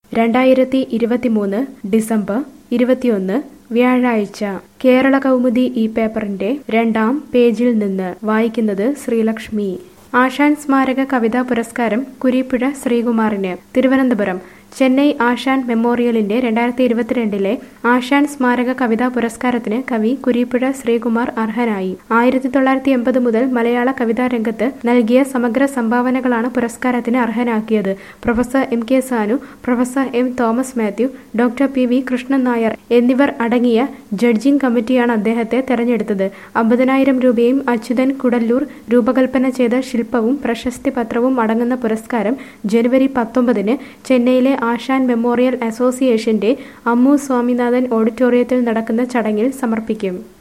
രണ്ടായിരത്തി ഇരുപത്തിമൂന്ന് ഡിസംബർ ഇരുപത്തിയൊന്ന് വ്യാഴാഴ്ച കേരള കൗമുദി ഈ പേപ്പറിന്റെ രണ്ടാം പേജിൽ നിന്ന് വായിക്കുന്നത് ശ്രീലക്ഷ്മി ആശാൻ സ്മാരക കവിതാ പുരസ്കാരം കുരീപ്പുഴ ശ്രീകുമാറിന് തിരുവനന്തപുരം ചെന്നൈ ആശാൻ മെമ്മോറിയലിന്റെ രണ്ടായിരത്തി ഇരുപത്തിരണ്ടിലെ ആശാൻ സ്മാരക കവിതാ പുരസ്കാരത്തിന് കവി കുരീപ്പുഴ ശ്രീകുമാർ അർഹനായി ആയിരത്തി തൊള്ളായിരത്തി എൺപത് മുതൽ മലയാള കവിതാ രംഗത്ത് നൽകിയ സമഗ്ര സംഭാവനകളാണ് പുരസ്കാരത്തിന് അർഹനാക്കിയത് professor M K Sanu professor M Thomas Mathew doctor P V Krishnan Nair എന്നിവർ അടങ്ങിയ ജഡ്ജിംഗ് കമ്മിറ്റിയാണ് അദ്ദേഹത്തെ തെരഞ്ഞെടുത്തത് അമ്പതിനായിരം രൂപയും അച്യുതൻ കുടല്ലൂർ രൂപകൽപ്പന ചെയ്ത ശില്പവും പ്രശസ്തി പത്രവും അടങ്ങുന്ന പുരസ്കാരം ജനുവരി പത്തൊമ്പതിന് ചെന്നൈയിലെ ആശാൻ മെമ്മോറിയൽ അസോസിയേഷന്റെ അമ്മു സ്വാമിനാഥൻ ഓഡിറ്റോറിയത്തിൽ നടക്കുന്ന ചടങ്ങിൽ സമർപ്പിക്കും